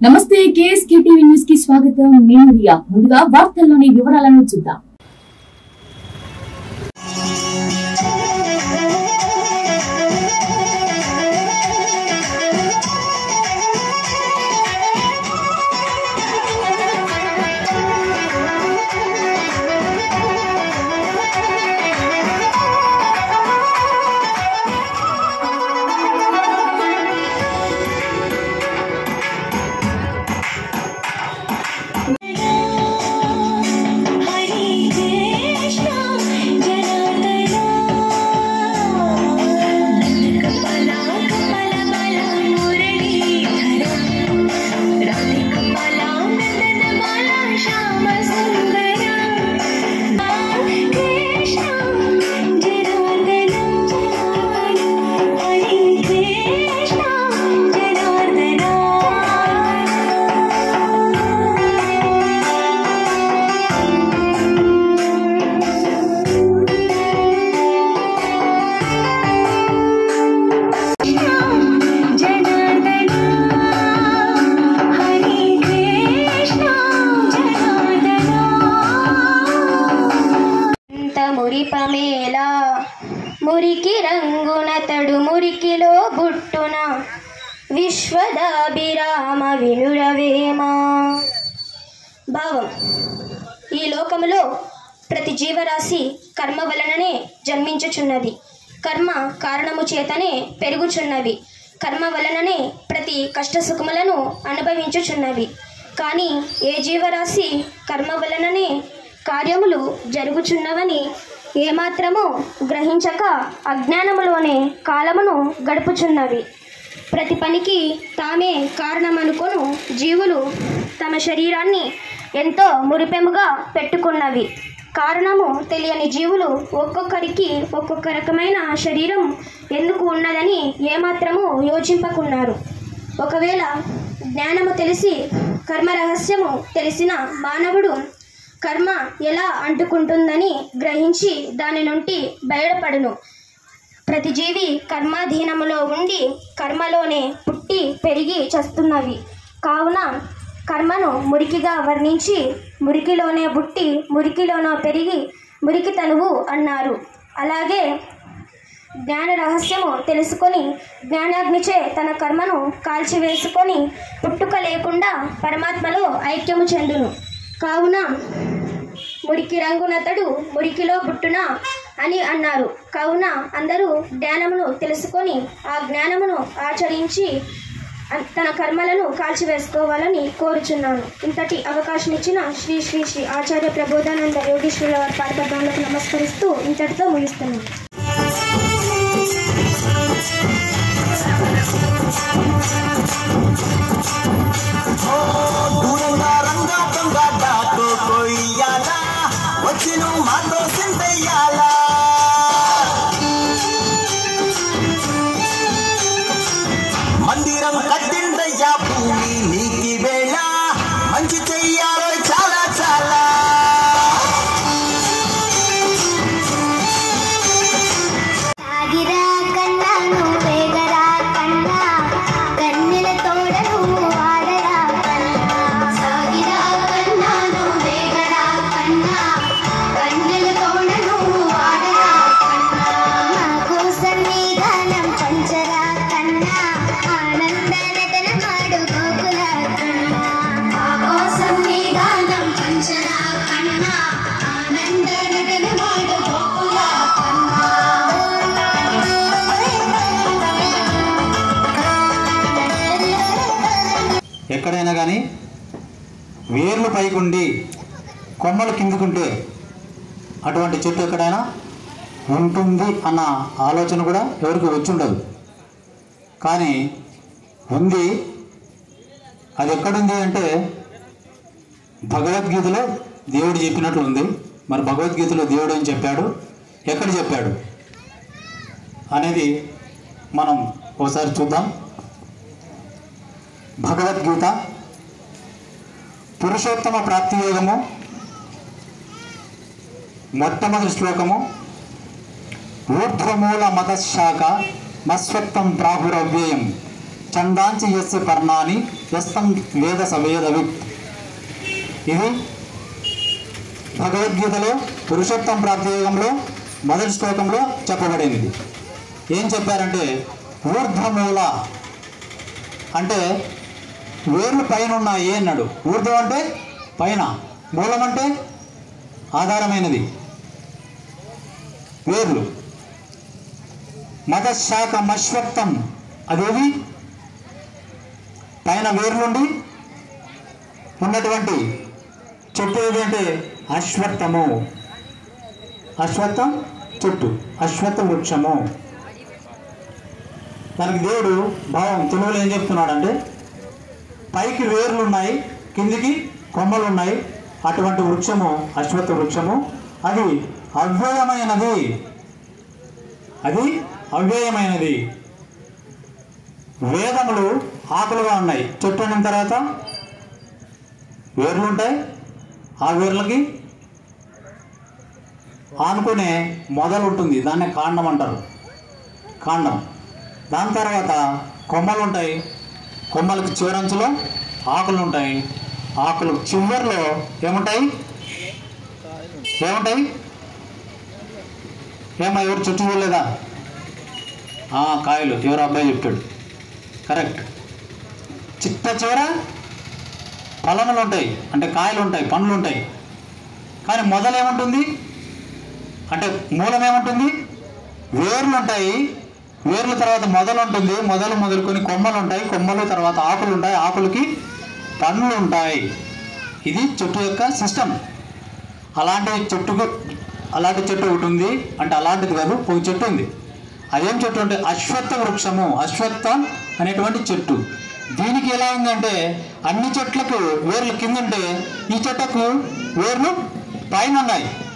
నమస్తే KSK TV news కి స్వాగతం నేను రియా ముందుగా వార్తల్లోని వివరాలను చూద్దాం హరి కృష్ణ జనార్దన కమల కమల బల మురళీధర రాధే కమల నందన మాల శ్యామ సుందర కృష్ణ జనార్దన హరి కృష్ణ జనార్దన జనార్దన హరి కృష్ణ జనార్దన ఇంత మురిపమేలా మురికి రంగునతడు మురికిలో బుట్టున విశ్వదాభిరామ వినురవేమా భావం ఈ లోకములో ప్రతి జీవరాశి కర్మ వలననే జన్మించుచున్నది కర్మ కారణము చేతనే పెరుగుచున్నవి కర్మ వలననే ప్రతి కష్ట సుఖములను అనుభవించుచున్నవి కానీ ఏ జీవరాశి కర్మ వలననే కార్యములు జరుగుచున్నవని ఏమాత్రము గ్రహించక అజ్ఞానములోనే కాలమును గడుపుచున్నవి ప్రతి పనికి తామే కారణమనుకొను జీవులు తమ శరీరాన్ని ఎంతో మురిపెముగా పెట్టుకున్నవి కారణము తెలియని జీవులు ఒక్కొక్కరికి ఒక్కొక్క రకమైన శరీరం ఎందుకు ఉన్నదని ఏమాత్రము యోచింపకున్నారు ఒకవేళ జ్ఞానము తెలిసి కర్మ రహస్యము తెలిసిన మానవుడు కర్మ ఎలా అంటుకుంటుందని గ్రహించి దాని నుండి బయటపడును ప్రతి జీవి కర్మాధీనములో ఉండి కర్మలోనే పుట్టి పెరిగి చస్తున్నవి కావున కర్మను మురికిగా వర్ణించి మురికిలోనే పుట్టి మురికిలోనో పెరిగి మురికి తనువు అన్నారు అలాగే జ్ఞాన రహస్యము తెలుసుకొని జ్ఞానాగ్నిచే తన కర్మను కాల్చివేసుకొని పుట్టుక లేకుండా పరమాత్మలో ఐక్యము చెందును కావున మురికి రంగునతడు మురికిలో పుట్టున అని అన్నారు కావున అందరూ జ్ఞానమును తెలుసుకొని ఆ జ్ఞానమును ఆచరించి అ- తన కర్మలను కాల్చివేసుకోవాలని కోరుచున్నాను ఇంతటి అవకాశం ఇచ్చిన శ్రీ శ్రీ శ్రీ ఆచార్య ప్రబోధానంద యోగేశ్వరుల వారి పాదపద్మములకు నమస్కరిస్తూ ఇంతటితో ముగిస్తున్నాను దూరంగా రంగా దొంగ డాకు కొయ్యాలా వచ్చి నువ్వు మాతో సింతయ్యాలా మందిరం కట్టిందయ్యా భూమి నీకి వేళ మంచి చెయ్యాలో చాలా చాలా సాగిరా కన్నా నువ్వేగరా కన్నా కన్నెల తోడ నువ్వు ఆడరా కన్నా సాగిరా కన్నా నువ్వేగరా కన్నా కన్నెల తోడ నువ్వు ఆడరా కన్నా మా కోసం నీ గానం పంచరా కన్నా ఆనంద నటన మాడు గోకుల కన్నా మా కోసం నీ గానం పంచరా కన్నా ఆనంద నటన మాడు గోకుల ఎక్కడైనా కానీ వేర్లు పైకుండి కొమ్మలు కిందుకుంటే అటువంటి చెట్టు ఎక్కడైనా ఉంటుంది అన్న ఆలోచన కూడా ఎవరికి వచ్చి ఉండదు కానీ ఉంది అది ఎక్కడుంది అంటే భగవద్గీతలో దేవుడు చెప్పినట్లు ఉంది మరి భగవద్గీతలో దేవుడు ఏం చెప్పాడు ఎక్కడ చెప్పాడు అనేది మనం ఒకసారి చూద్దాం భగవద్గీత పురుషోత్తమ ప్రాప్తి యోగము మొట్టమొదటి శ్లోకము ఊర్ధ్వమూల మతశాఖ మస్వత్వం ప్రాహురవ్యయం చందాంచి యస్య పర్ణాని యస్తం వేద సవేదవి ఇది భగవద్గీతలో పురుషోత్తం ప్రాప్తియోగంలో మొదటి శ్లోకంలో చెప్పబడింది ఏం చెప్పారంటే ఊర్ధ్వమూల అంటే వేర్లు పైన ఉన్నాయి అన్నాడు ఊర్ధ్వం అంటే పైన మూలం అంటే ఆధారమైనది వేర్లు మతశాఖ మశ్వక్తం అదేవి పైన వేర్లుండి ఉన్నటువంటి చెట్టు ఏదంటే అశ్వత్థము అశ్వత్థం చెట్టు అశ్వత్థ వృక్షము దానికి దేవుడు భావం తెలుగులో ఏం చెప్తున్నాడంటే పైకి వేర్లు ఉన్నాయి కిందికి కొమ్మలు ఉన్నాయి అటువంటి వృక్షము అశ్వత్థ వృక్షము అది అవ్యయమైనది అది అవ్యయమైనది వేదములు ఆకులుగా ఉన్నాయి చెట్టు అయిన తర్వాత వేర్లు ఉంటాయి ఆ వేర్లకి ఆనుకునే మొదలు ఉంటుంది దాన్నే కాండం అంటారు కాండం దాని తర్వాత కొమ్మలు ఉంటాయి కొమ్మలకి చివరంచులో ఆకులు ఉంటాయి ఆకులు చివరిలో ఏముంటాయి ఏముంటాయి ఏమో ఎవరు చుట్టూ చూడలేదా ఆ, కాయలు ఎవరు అబ్బాయి చెప్పాడు కరెక్ట్ చిట్ట చివర ఫలములు ఉంటాయి అంటే కాయలు ఉంటాయి పండ్లు ఉంటాయి కానీ మొదలు ఏముంటుంది అంటే మూలం ఏముంటుంది వేర్లు ఉంటాయి వేర్ల తర్వాత మొదలు ఉంటుంది మొదలు మొదలుకొని కొమ్మలు ఉంటాయి కొమ్మలు తర్వాత ఆకులు ఉంటాయి ఆకులకి పండ్లు ఉంటాయి ఇది చెట్టు యొక్క సిస్టమ్ అలాంటి చెట్టుకు అలాంటి చెట్టు ఒకటి ఉంది అంటే అలాంటిది కాదు ఒక చెట్టు ఉంది అదేం చెట్టు అంటే అశ్వత్థ వృక్షము అశ్వత్థం అనేటువంటి చెట్టు దీనికి ఎలా ఉందంటే అన్ని చెట్లకు వేర్లు కింద ఉంటే ఈ చెట్టుకు వేర్లు పైన ఉన్నాయి